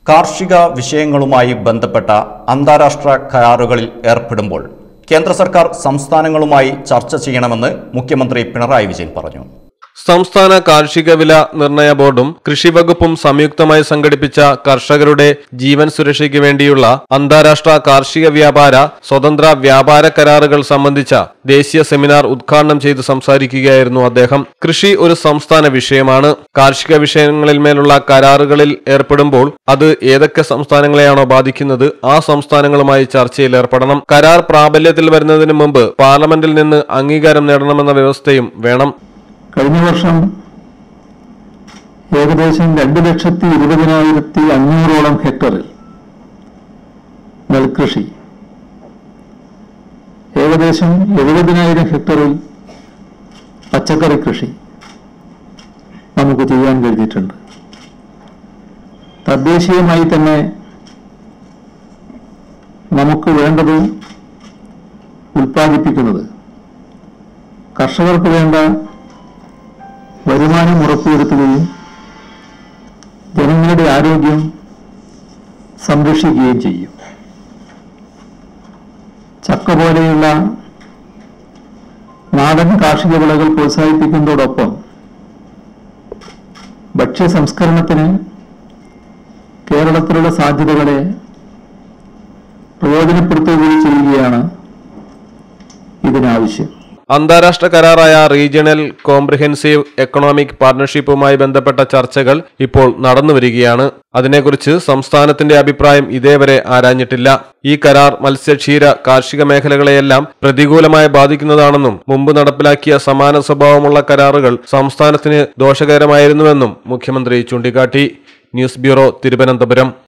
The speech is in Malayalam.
കാർഷിക വിഷയങ്ങളുമായി ബന്ധപ്പെട്ട അന്താരാഷ്ട്ര കരാറുകളിൽ ഏർപ്പെടുമ്പോൾ കേന്ദ്ര സർക്കാർ സംസ്ഥാനങ്ങളുമായി ചർച്ച ചെയ്യണമെന്ന് മുഖ്യമന്ത്രി പിണറായി വിജയൻ പറഞ്ഞു സംസ്ഥാന കാർഷിക വില നിർണയ ബോർഡും കൃഷി വകുപ്പും സംയുക്തമായി സംഘടിപ്പിച്ച കർഷകരുടെ ജീവൻ സുരക്ഷയ്ക്ക് വേണ്ടിയുള്ള അന്താരാഷ്ട്ര കാർഷിക വ്യാപാര സ്വതന്ത്ര വ്യാപാര കരാറുകൾ സംബന്ധിച്ച ദേശീയ സെമിനാർ ഉദ്ഘാടനം ചെയ്ത് സംസാരിക്കുകയായിരുന്നു അദ്ദേഹം കൃഷി ഒരു സംസ്ഥാന വിഷയമാണ് കാർഷിക വിഷയങ്ങളിൽ മേലുള്ള കരാറുകളിൽ ഏർപ്പെടുമ്പോൾ അത് ഏതൊക്കെ സംസ്ഥാനങ്ങളെയാണോ ബാധിക്കുന്നത് ആ സംസ്ഥാനങ്ങളുമായി ചർച്ചയിൽ ഏർപ്പെടണം കരാർ പ്രാബല്യത്തിൽ വരുന്നതിന് മുമ്പ് പാർലമെന്റിൽ നിന്ന് അംഗീകാരം നേടണമെന്ന വ്യവസ്ഥയും വേണം കഴിഞ്ഞ വർഷം ഏകദേശം രണ്ട് ലക്ഷത്തി ഇരുപതിനായിരത്തി അഞ്ഞൂറോളം ഹെക്ടറിൽ നെൽകൃഷി ഏകദേശം എഴുപതിനായിരം ഹെക്ടറിൽ പച്ചക്കറി കൃഷി നമുക്ക് ചെയ്യാൻ കഴിഞ്ഞിട്ടുണ്ട് തദ്ദേശീയമായി തന്നെ നമുക്ക് വേണ്ടത് ഉൽപ്പാദിപ്പിക്കുന്നത് കർഷകർക്ക് വേണ്ട വരുമാനം ഉറപ്പുവരുത്തുകയും ജനങ്ങളുടെ ആരോഗ്യം സംരക്ഷിക്കുകയും ചെയ്യും ചക്ക പോലെയുള്ള നാടൻ കാർഷിക വിളകൾ പ്രോത്സാഹിപ്പിക്കുന്നതോടൊപ്പം ഭക്ഷ്യ സംസ്കരണത്തിന് കേരളത്തിലുള്ള സാധ്യതകളെ പ്രയോജനപ്പെടുത്തുകയും ചെയ്യുകയാണ് ഇതിനാവശ്യം അന്താരാഷ്ട്ര കരാറായ റീജിയണൽ കോംപ്രിഹെൻസീവ് എക്കണോമിക് പാർട്ണർഷിപ്പുമായി ബന്ധപ്പെട്ട ചർച്ചകൾ ഇപ്പോൾ നടന്നുവരികയാണ് അതിനെക്കുറിച്ച് സംസ്ഥാനത്തിന്റെ അഭിപ്രായം ഇതേവരെ ആരാഞ്ഞിട്ടില്ല ഈ കരാർ മത്സ്യക്ഷീര കാർഷിക മേഖലകളെയെല്ലാം പ്രതികൂലമായി ബാധിക്കുന്നതാണെന്നും മുമ്പ് നടപ്പിലാക്കിയ സമാന സ്വഭാവമുള്ള കരാറുകൾ സംസ്ഥാനത്തിന് ദോഷകരമായിരുന്നുവെന്നും മുഖ്യമന്ത്രി ചൂണ്ടിക്കാട്ടി ന്യൂസ് ബ്യൂറോ തിരുവനന്തപുരം